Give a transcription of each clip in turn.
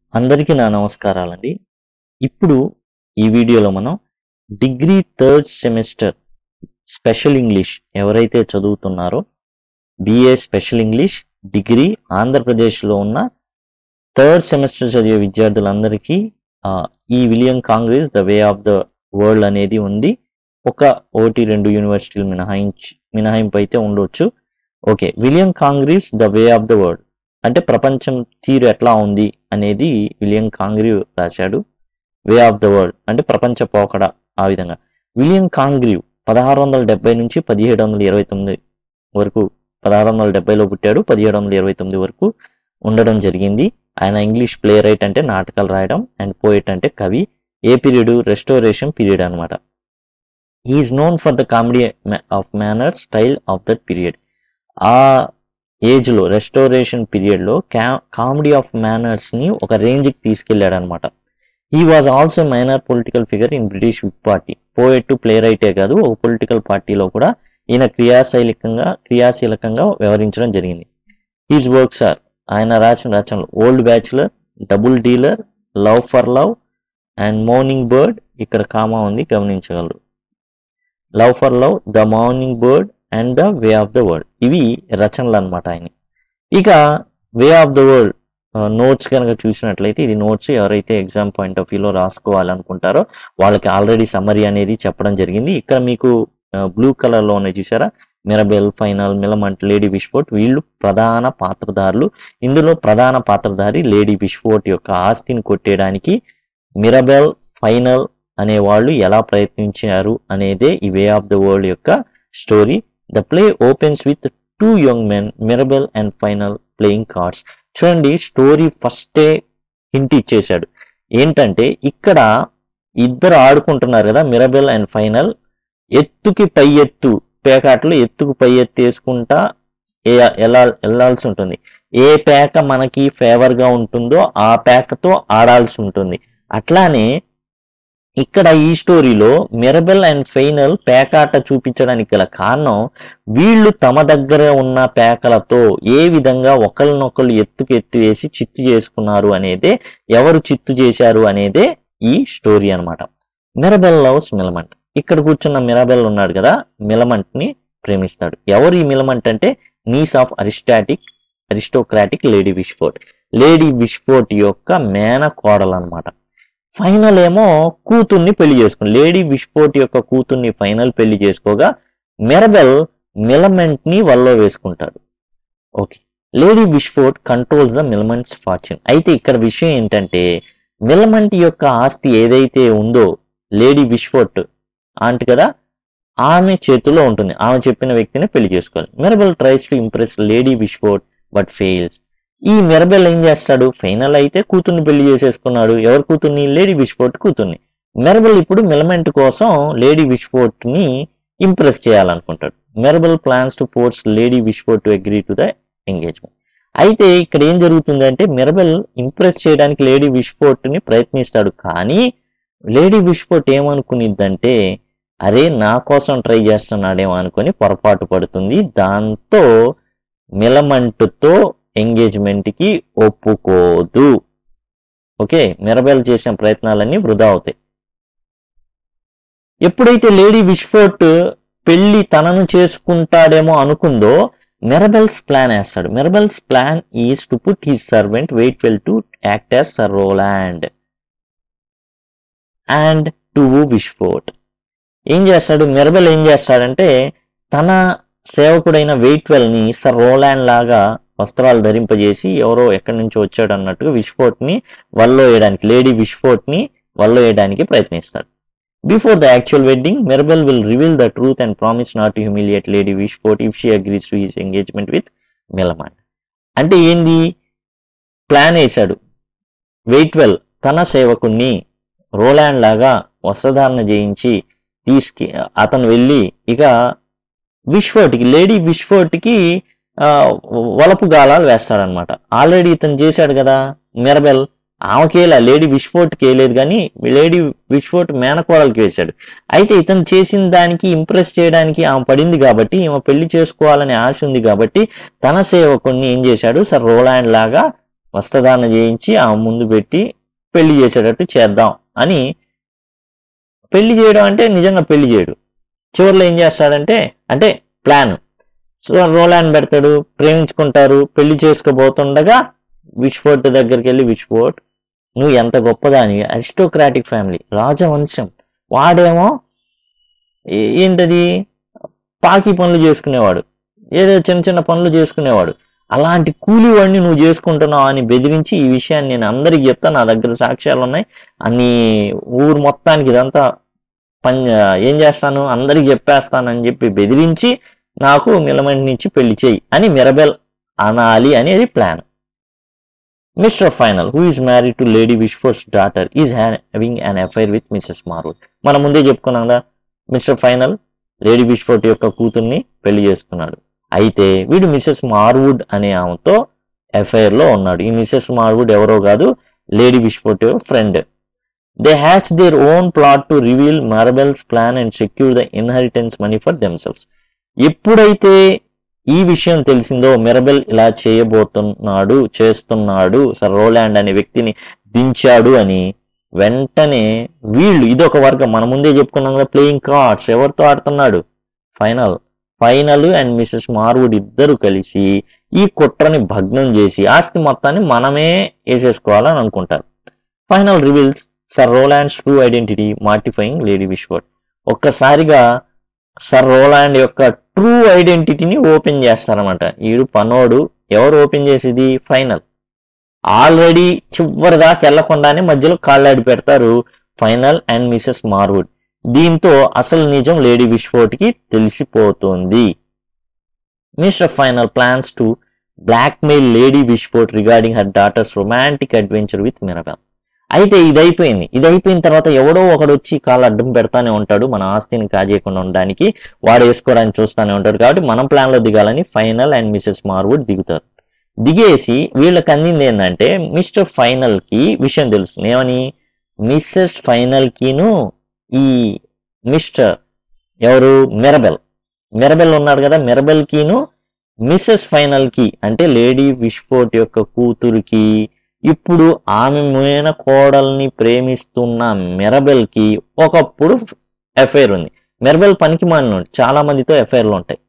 అందరికీ నా నమస్కారాలండి ఇప్పుడు ఈ వీడియోలో మనం degree third semester special English ఎవరైతే చదువుతున్నారో బిఏ స్పెషల్ ఇంగ్లీష్ డిగ్రీ ఆంధ్రప్రదేశ్లో ఉన్న థర్డ్ సెమిస్టర్ చదివే విద్యార్థులందరికీ ఆ, ఈ William Congreve the way of the world అనేది ఉంది ఒక ఒకటి రెండు యూనివర్సిటీలు మినహాయించి మినహాయింపు అయితే ఉండొచ్చు okay William Congreve's the way of the world అంటే ప్రపంచం తీరు ఎట్లా ఉంది అనేది విలియం కాంగ్రీవ్ రాశాడు వే ఆఫ్ ద వరల్డ్ అంటే ప్రపంచ పోకడ ఆ విధంగా విలియం కాంగ్రీవ్ పదహారు వందల డెబ్బై నుంచి పదిహేడు వందల ఇరవై తొమ్మిది వరకు పదహారు వందల డెబ్బైలో పుట్టాడు పదిహేడు వందల ఇరవై తొమ్మిది వరకు ఉండడం జరిగింది ఆయన ఇంగ్లీష్ ప్లే రైట్ అంటే నాటకాలు రాయడం అండ్ పోయిట్ అంటే కవి ఏ పీరియడ్ రెస్టోరేషన్ పీరియడ్ అనమాట is known for the comedy of manner style of that period ఆ ఏజ్ లో రెస్టోరేషన్ పీరియడ్ లో కామెడీ ఆఫ్ మేనర్స్ ని ఒక రేంజ్ కి తీసుకెళ్లాడు అనమాట ఈ was also minor political figure in British whig party poet play రైటే కాదు ఒక పొలిటికల్ పార్టీలో కూడా ఈయన క్రియాశైలికంగా క్రియాశీలకంగా వ్యవహరించడం జరిగింది హీస్ వర్క్స్ ఆర్ ఆయన రాసిన రచనలు old bachelor double dealer love for love and morning bird ఇక్కడ కామా ఉంది గమనించగలరు love for love the morning bird and the way of the world ఇవి రచనలు అనమాట ఆయన ఇక way of the world notes కనుక చూసినట్లయితే ఇది నోట్స్ ఎవరైతే ఎగ్జామ్ పాయింట్ ఆఫ్ వ్యూలో రాసుకోవాలనుకుంటారో వాళ్ళకి ఆల్రెడీ సమ్మరీ అనేది చెప్పడం జరిగింది ఇక్కడ మీకు బ్లూ కలర్ లో ఉన్నాయి చూసారా Mirabell Fainall Millamant lady Wishfort వీళ్ళు ప్రధాన పాత్రధారులు ఇందులో ప్రధాన పాత్రధారి లేడీ విష్ఫోర్ట్ యొక్క ఆస్తిని కొట్టేయడానికి మిరబెల్ ఫైనల్ అనే వాళ్ళు ఎలా ప్రయత్నించారు అనేదే ఈ వే ఆఫ్ ద వరల్డ్ యొక్క story the play opens with two young men Mirabell and Fainall playing cards చూడండి స్టోరీ ఫస్టే హింట్ ఇచ్చేశాడు ఏంటంటే ఇక్కడ ఇద్దరు ఆడుకుంటున్నారు కదా మిరబెల్ అండ్ ఫైనల్ ఎత్తుకి పై ఎత్తు పేకాటలో ఎత్తుకు పై ఎత్తు వేసుకుంటా ఏ- ఎలా వెళ్ళాల్సి ఉంటుంది ఏ పేక మనకి ఫేవర్ గా ఉంటుందో ఆ పేకతో ఆడాల్సి ఉంటుంది అట్లానే ఇక్కడ ఈ స్టోరీలో మిరబెల్ అండ్ ఫైనల్ పేకాట చూపించడానికి గల కారణం వీళ్ళు తమ దగ్గర ఉన్న పేకలతో ఏ విధంగా ఒకరినొకరు ఎత్తుకు ఎత్తు వేసి చిత్తు చేసుకున్నారు అనేదే ఎవరు చిత్తు చేశారు అనేదే ఈ స్టోరీ అన్నమాట మిరబెల్ లవ్స్ మిలమంట్ ఇక్కడ కూర్చున్న మిరబెల్ ఉన్నాడు కదా మిలమంట్ ని ప్రేమిస్తాడు ఎవరు ఈ మిలమంట్ అంటే niece of aristatic aristocratic lady Wishfort lady Wishfort యొక్క మేన కోడలు అనమాట ఫైనల్ ఏమో కూతుర్ని పెళ్లి చేసుకుంది లేడీ విష్ఫోర్ట్ యొక్క కూతుర్ని ఫైనల్ పెళ్లి చేసుకోగా మెరబెల్ మిలమెంట్ ని వల్లో వేసుకుంటాడు okay lady Wishfort controls the Millamant's fortune అయితే ఇక్కడ విషయం ఏంటంటే మిలమెంట్ యొక్క ఆస్తి ఏదైతే ఉందో లేడీ విష్ఫోర్ట్ ఆంట్ కదా ఆమె చేతిలో ఉంటుంది ఆమె చెప్పిన వ్యక్తిని పెళ్లి చేసుకోవాలి Mirabell tries to impress lady Wishfort but fails ఈ మెరబెల్ ఏం చేస్తాడు ఫైనల్ అయితే కూతుర్ని పెళ్లి చేసేసుకున్నాడు ఎవరి కూతుర్ని లేడీ విష్ఫోర్ట్ కూతుర్ని మెరబెల్ ఇప్పుడు మిలమెంట్ కోసం లేడీ విష్ఫోర్ట్ ని ఇంప్రెస్ చేయాలనుకుంటాడు Mirabell plans to force Lady Wishfort to agree to the engagement అయితే ఇక్కడ ఏం జరుగుతుందంటే మెరబెల్ ఇంప్రెస్ చేయడానికి లేడీ విష్ఫోర్ట్ ని ప్రయత్నిస్తాడు కానీ లేడీ విష్ఫోర్ట్ ఏమనుకునిద్దంటే అరే నా కోసం ట్రై చేస్తున్నాడేమో అనుకొని పొరపాటు పడుతుంది దాంతో మిలమంటుతో ఎంగేజ్మెంట్ కి ఒప్పుకోదు ఓకే మిరబెల్ చేసిన ప్రయత్నాలన్నీ వృధా అవుతాయి ఎప్పుడైతే లేడీ విష్ఫోర్ట్ పెళ్లి తనను చేసుకుంటాడేమో అనుకుందో మెరబెల్స్ ప్లాన్ వేస్తాడు Mirabell's plan is to put his servant Waitwell to act as Sir Rowland and to Wishfort ఏం చేస్తాడు మెరబెల్ ఏం చేస్తాడంటే తన సేవకుడైన వెయిట్వెల్ ని సర్ రోలాండ్ లాగా వస్త్రాలు ధరింపజేసి ఎవరో ఎక్కడి నుంచో వచ్చాడు అన్నట్టుగా విష్ఫోర్ట్ ని వల్లో వేయడానికి లేడీ విష్ఫోర్ట్ ని వల్లో వేయడానికి ప్రయత్నిస్తాడు before the actual wedding Mirabell will reveal the truth and promise not to humiliate Lady Wishfort if she agrees to his engagement with Millamant అంటే ఏంది ప్లాన్ వేశాడు వెయిట్వెల్ తన సేవకుణ్ణి రోలాండ్ లాగా వస్త్రధారణ చేయించి తీసుకి అతను వెళ్ళి ఇక విష్ఫోర్ట్కి లేడీ విష్ఫోర్ట్కి ఆ, వలపు గాలాలు వేస్తాడనమాట ఆల్రెడీ ఇతను చేశాడు కదా మెరబెల్ ఆమెకేలా లేడీ విష్ఫోర్ట్కి వేయలేదు కానీ లేడీ విష్ఫోర్ట్ మేనకోడలకి వేశాడు అయితే ఇతను చేసిన దానికి ఇంప్రెస్ చేయడానికి ఆమె పడింది కాబట్టి ఈమె పెళ్లి చేసుకోవాలనే ఆశ ఉంది కాబట్టి తన సేవకుణ్ణి ఏం చేశాడు సార్ రోలాండ్ లాగా వస్త్రధారణ చేయించి ఆ ముందు పెట్టి పెళ్లి చేసేటట్టు చేద్దాం అని పెళ్లి చేయడం అంటే నిజంగా పెళ్లి చేయడు చివరిలో ఏం చేస్తాడంటే అంటే ప్లాన్ సో రోలాండ్ పెడతాడు ప్రేమించుకుంటారు పెళ్లి చేసుకోబోతుండగా విష్ఫోర్ట్ దగ్గరికి వెళ్ళి విష్ఫోర్ట్ నువ్వు ఎంత గొప్పదాని అరిస్టోక్రాటిక్ ఫ్యామిలీ రాజవంశం వాడేమో ఏ- ఏంటది పాకి పనులు చేసుకునేవాడు ఏదో చిన్న చిన్న పనులు చేసుకునేవాడు అలాంటి కూలి వాడిని నువ్వు చేసుకుంటున్నావు అని బెదిరించి ఈ విషయాన్ని నేను అందరికి చెప్తా నా దగ్గర సాక్ష్యాలు ఉన్నాయి అన్ని ఊరు మొత్తానికి ఇదంతా పని ఏం చేస్తాను అందరికి చెప్పేస్తానని చెప్పి బెదిరించి నాకు మిలమెంట్ నుంచి పెళ్లి చేయి అని మిరబెల్ అనాలి అనేది plan Mr Fainall who is married to Lady Wishfort's daughter is having an affair with Mrs Marwood మనం ముందే చెప్పుకున్నాం కదా మిస్టర్ ఫైనల్ లేడీ విష్ఫోర్ట్ యొక్క కూతుర్ని పెళ్లి చేసుకున్నాడు అయితే వీడు మిసెస్ మార్వుడ్ అనే ఆమెతో affair లో ఉన్నాడు ఈ మిసెస్ మార్వుడ్ ఎవరో కాదు Lady Wishfort friend they hatch their own plot to reveal Mirabell's plan and secure the inheritance money for themselves ఎప్పుడైతే ఈ విషయం తెలిసిందో మిరబెల్ ఇలా చేయబోతున్నాడు చేస్తున్నాడు సర్ రోలాండ్ అనే వ్యక్తిని దించాడు అని వెంటనే వీళ్ళు ఇదొక వర్గం మన ముందే చెప్పుకున్నాం కదా ప్లేయింగ్ కార్డ్స్ ఎవరితో ఆడుతున్నాడు Fainall Fainall and Mrs Marwood ఇద్దరు కలిసి ఈ కుట్రని భగ్నం చేసి ఆస్తి మొత్తాన్ని మనమే వేసేసుకోవాలని అనుకుంటారు Fainall reveals Sir Rowland's true identity mortifying Lady Wishfort ఒక్కసారిగా సర్ రోలాండ్ యొక్క ట్రూ ఐడెంటిటీని ఓపెన్ చేస్తారన్నమాట ఈడు పనోడు ఎవరు ఓపెన్ చేసేది ఫైనల్ ఆల్రెడీ చివరి దాకా వెళ్లకుండానే మధ్యలో కాళ్ళాడి పెడతారు ఫైనల్ అండ్ మిసెస్ మార్వుడ్ దీంతో అసలు నిజం లేడీ విష్ఫోర్ట్కి తెలిసిపోతుంది Mr Fainall plans to blackmail Lady Wishfort regarding her daughter's romantic adventure with Mirabell అయితే ఇది అయిపోయింది ఇది అయిపోయిన తర్వాత ఎవడో ఒకడు వచ్చి కాళ్ళు అడ్డం పెడతానే ఉంటాడు మన ఆస్తిని కాజేయకుండా ఉండడానికి వాడు వేసుకోవడానికి చూస్తానే ఉంటాడు కాబట్టి మనం ప్లాన్ లో దిగాలని ఫైనల్ అండ్ మిసెస్ మార్వుడ్ దిగుతారు దిగేసి వీళ్ళకి అందింది ఏంటంటే మిస్టర్ ఫైనల్ కి విషయం తెలుస్తుంది ఏమని మిస్సెస్ ఫైనల్ కిను ఈ మిస్టర్ ఎవరు మెరబెల్ మెరబెల్ ఉన్నాడు కదా మెరబెల్ కిను మిస్సెస్ ఫైనల్ కి అంటే లేడీ విష్ఫోర్ట్ యొక్క కూతురికి ఇప్పుడు ఆమె మేన కోడల్ని ప్రేమిస్తున్న మెరబెల్ కి ఒకప్పుడు ఎఫైర్ ఉంది మెరబెల్ పనికి మాలినోడు చాలా మందితో ఎఫైర్లు ఉంటాయి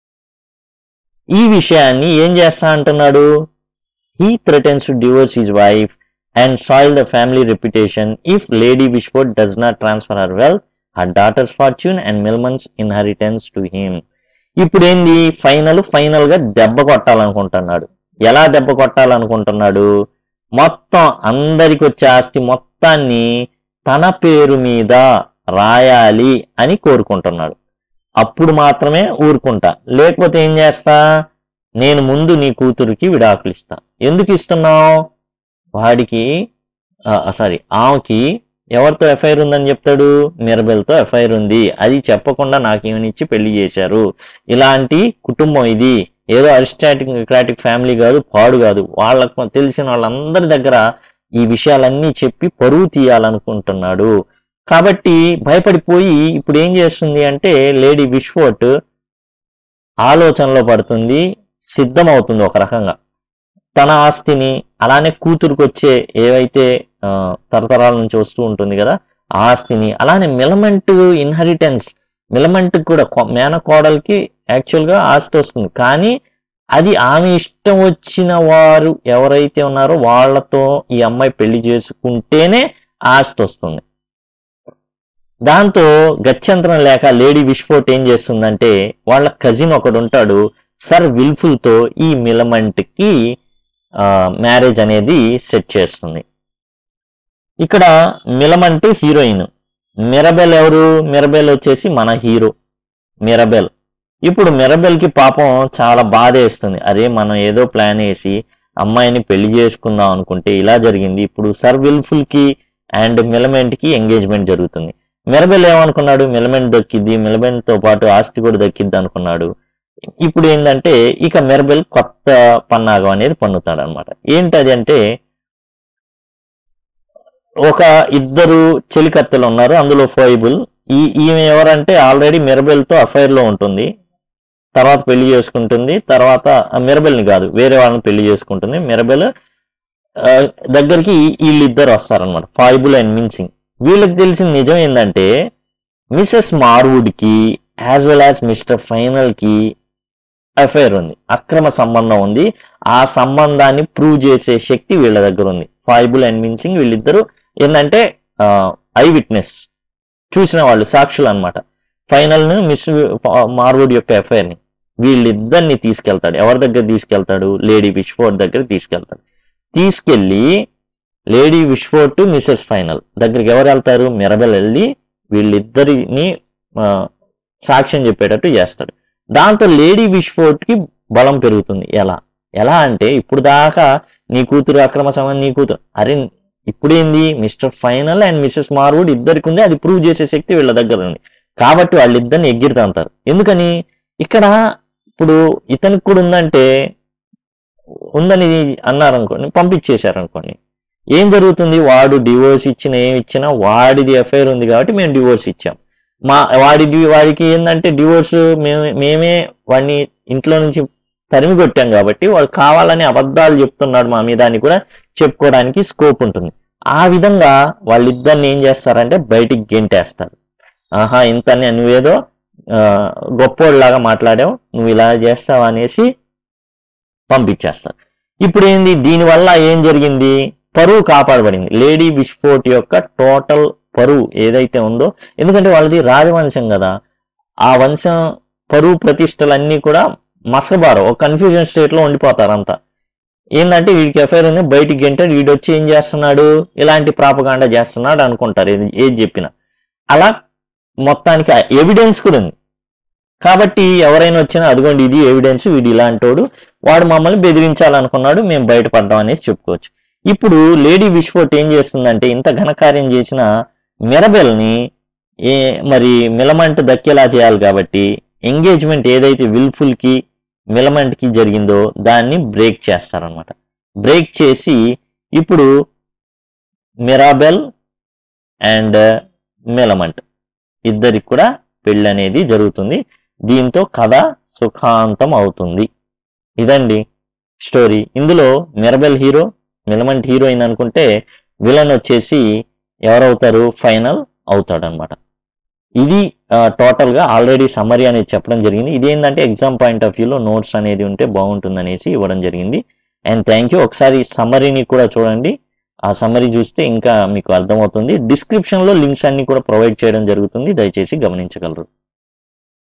ఈ విషయాన్ని ఏం చేస్తా అంటున్నాడు he threatens to divorce his wife and soil the family reputation if Lady Wishfort does not transfer her wealth her daughter's fortune and Millamant's inheritance to him ఇప్పుడు ఏంది ఫైనల్ ఫైనల్ గా దెబ్బ కొట్టాలనుకుంటున్నాడు ఎలా దెబ్బ కొట్టాలనుకుంటున్నాడు మొత్తం అందరికి వచ్చే ఆస్తి మొత్తాన్ని తన పేరు మీద రాయాలి అని కోరుకుంటున్నాడు అప్పుడు మాత్రమే ఊరుకుంటా లేకపోతే ఏం చేస్తా నేను ముందు నీ కూతురికి విడాకులు ఇస్తా ఎందుకు ఇస్తున్నావు వాడికి సారీ ఆమెకి ఎవరితో ఎఫ్ఐఆర్ ఉందని చెప్తాడు మిరబెల్తో ఎఫ్ఐఆర్ ఉంది అది చెప్పకుండా నాకు ఏమనిచ్చి పెళ్లి చేశారు ఇలాంటి కుటుంబం ఇది ఏదో అరిస్టాటిక్ క్రాటిక్ ఫ్యామిలీ కాదు పాడు కాదు వాళ్ళకు తెలిసిన వాళ్ళందరి దగ్గర ఈ విషయాలన్నీ చెప్పి పరువు తీయాలనుకుంటున్నాడు కాబట్టి భయపడిపోయి ఇప్పుడు ఏం చేస్తుంది అంటే లేడీ విష్ఫోర్ట్ ఆలోచనలో పడుతుంది సిద్ధమవుతుంది ఒక రకంగా తన ఆస్తిని అలానే కూతురుకు వచ్చే ఏవైతే ఆ, తరతరాల నుంచి వస్తూ ఉంటుంది కదా ఆ ఆస్తిని అలానే మిలమెంట్ ఇన్హెరిటెన్స్ మిలమెంట్ కూడా కొ- మేనకోడలికి యాక్చువల్ గా ఆస్తి వస్తుంది కానీ అది ఆమె ఇష్టం వచ్చిన వారు ఎవరైతే ఉన్నారో వాళ్ళతో ఈ అమ్మాయి పెళ్లి చేసుకుంటేనే ఆస్తి వస్తుంది దాంతో గత్యంతరం లేక లేడీ విష్ఫోర్ట్ ఏం చేస్తుందంటే వాళ్ళ కజిన్ ఒకడు ఉంటాడు సర్ విల్ఫుల్ తో ఈ మిలమెంట్ కి మ్యారేజ్ అనేది సెట్ చేస్తుంది ఇక్కడ మిలమంట్ హీరోయిన్ మిరబెల్ ఎవరు మిరబెల్ వచ్చేసి మన హీరో మిరబెల్ ఇప్పుడు మిరబెల్ కి పాపం చాలా బాధ వేస్తుంది అరే మనం ఏదో ప్లాన్ వేసి అమ్మాయిని పెళ్లి చేసుకుందాం అనుకుంటే ఇలా జరిగింది ఇప్పుడు సర్ విల్ఫుల్ కి అండ్ మిలమెంట్ కి ఎంగేజ్మెంట్ జరుగుతుంది మిరబెల్ ఏమనుకున్నాడు మిలమెంట్ దక్కిద్ది మిలమెంట్ తో పాటు ఆస్తి కూడా దక్కిద్ది అనుకున్నాడు ఇప్పుడు ఏంటంటే ఇక మెర్బెల్ కొత్త పన్నాగం అనేది పన్నుతాడు అనమాట ఏంటది అంటే ఒక ఇద్దరు చెలికత్తెలు ఉన్నారు అందులో ఫోయిబుల్ ఈ ఈమె ఎవరంటే ఆల్రెడీ మెరబెల్ తో అఫైర్ లో ఉంటుంది తర్వాత పెళ్లి చేసుకుంటుంది తర్వాత మిరబెల్ ని కాదు వేరే వాళ్ళని పెళ్లి చేసుకుంటుంది మిరబెల్ ఆ, దగ్గరికి వీళ్ళిద్దరు వస్తారనమాట ఫాయిబుల్ అండ్ మిన్సింగ్ వీళ్ళకి తెలిసిన నిజం ఏంటంటే మిసెస్ మార్వుడ్ కి as well as Mr Fainall కి అఫైర్ ఉంది అక్రమ సంబంధం ఉంది ఆ సంబంధాన్ని ప్రూవ్ చేసే శక్తి వీళ్ళ దగ్గర ఉంది ఫాయిబుల్ అండ్ మిన్సింగ్ వీళ్ళిద్దరు ఏంటంటే ఐ విట్నెస్ చూసిన వాళ్ళు సాక్షులు అనమాట ఫైనల్ ను మిస్ మార్వుడ్ యొక్క affair ని వీళ్ళిద్దరిని తీసుకెళ్తాడు ఎవరి దగ్గర తీసుకెళ్తాడు లేడీ విష్ఫోర్డ్ దగ్గర తీసుకెళ్తాడు తీసుకెళ్ళి Lady Wishfort to Mrs Fainall దగ్గరికి ఎవరు వెళ్తారు మిరబెల్ వెళ్ళి వీళ్ళిద్దరిని ఆ, సాక్ష్యం చెప్పేటట్టు చేస్తాడు దాంతో లేడీ విష్ఫోర్డ్ కి బలం పెరుగుతుంది ఎలా ఎలా అంటే ఇప్పుడు దాకా నీ కూతురు అక్రమ సంబంధం నీ కూతురు అరే ఇప్పుడేంది Mr Fainall and Mrs Marwood ఇద్దరికి ఉంది అది ప్రూవ్ చేసే శక్తి వీళ్ళ దగ్గర ఉంది కాబట్టి వాళ్ళిద్దరిని ఎగ్గిరితే అంటారు ఎందుకని ఇక్కడ ఇప్పుడు ఇతనికి కూడా ఉందంటే ఉందని అన్నారు అనుకోండి పంపించేశారు అనుకోండి ఏం జరుగుతుంది వాడు డివోర్స్ ఇచ్చిన ఏమి ఇచ్చినా వాడిది ఎఫ్ఐఆర్ ఉంది కాబట్టి మేము డివోర్స్ ఇచ్చాం మా వాడి వాడికి ఏంటంటే డివోర్స్ మేము మేమే వాడిని ఇంట్లో నుంచి తరిమి కొట్టాం కాబట్టి వాడు కావాలని అబద్ధాలు చెప్తున్నాడు మా మీద అని కూడా చెప్పుకోవడానికి స్కోప్ ఉంటుంది ఆ విధంగా వాళ్ళిద్దరిని ఏం చేస్తారంటే బయటికి గెంటేస్తారు ఆహా ఇంత నువ్వేదో ఆ, గొప్పోళ్ళలాగా మాట్లాడావు నువ్వు ఇలా చేస్తావు అనేసి పంపించేస్తారు ఇప్పుడు ఏంది దీనివల్ల ఏం జరిగింది పరువు కాపాడబడింది లేడీ విష్ఫోర్ట్ యొక్క టోటల్ పరువు ఏదైతే ఉందో ఎందుకంటే వాళ్ళది రాజవంశం కదా ఆ వంశం పరువు ప్రతిష్టలన్నీ కూడా మసకబారు ఒక కన్ఫ్యూజన్ స్టేట్ లో ఉండిపోతారు అంతా ఏంటంటే వీడికి ఎఫ్ఐఆర్ ఉంది బయటికి గంటాడు వీడు వచ్చి ఏం చేస్తున్నాడు ఇలాంటి ప్రాపగాండ చేస్తున్నాడు అనుకుంటారు ఏది ఏది చెప్పినా అలా మొత్తానికి ఎవిడెన్స్ కూడా ఉంది కాబట్టి ఎవరైనా వచ్చినా అదిగోండి ఇది ఎవిడెన్స్ వీడు ఇలాంటోడు వాడు మమ్మల్ని బెదిరించాలనుకున్నాడు మేము బయటపడ్డాం అనేసి చెప్పుకోవచ్చు ఇప్పుడు లేడీ విష్ఫోర్ట్ ఏం చేస్తుందంటే ఇంత ఘనకార్యం చేసిన మిరబెల్ని ఏ మరి మిలమంట్ దక్కేలా చేయాలి కాబట్టి ఎంగేజ్మెంట్ ఏదైతే విల్ఫుల్ కి మిలమంట్ కి జరిగిందో దాన్ని బ్రేక్ చేస్తారనమాట బ్రేక్ చేసి ఇప్పుడు మిరాబెల్ అండ్ మిలమంట్ ఇద్దరికి కూడా పెళ్ళి అనేది జరుగుతుంది దీంతో కథ సుఖాంతం అవుతుంది ఇదండి స్టోరీ ఇందులో మిరబెల్ హీరో మిలమంట్ హీరోయిన్ అనుకుంటే విలన్ వచ్చేసి ఎవరవుతారు ఫైనల్ అవుతాడు అనమాట ఇది టోటల్ గా ఆల్రెడీ సమ్మరీ అనేది చెప్పడం జరిగింది ఇది ఏంటంటే ఎగ్జామ్ పాయింట్ ఆఫ్ వ్యూలో నోట్స్ అనేది ఉంటే బాగుంటుంది అనేసి ఇవ్వడం జరిగింది అండ్ థ్యాంక్ యూ ఒకసారి సమ్మరీని కూడా చూడండి ఆ సమ్మరీ చూస్తే ఇంకా మీకు అర్థమవుతుంది డిస్క్రిప్షన్ లో లింక్స్ అన్ని కూడా ప్రొవైడ్ చేయడం జరుగుతుంది దయచేసి గమనించగలరు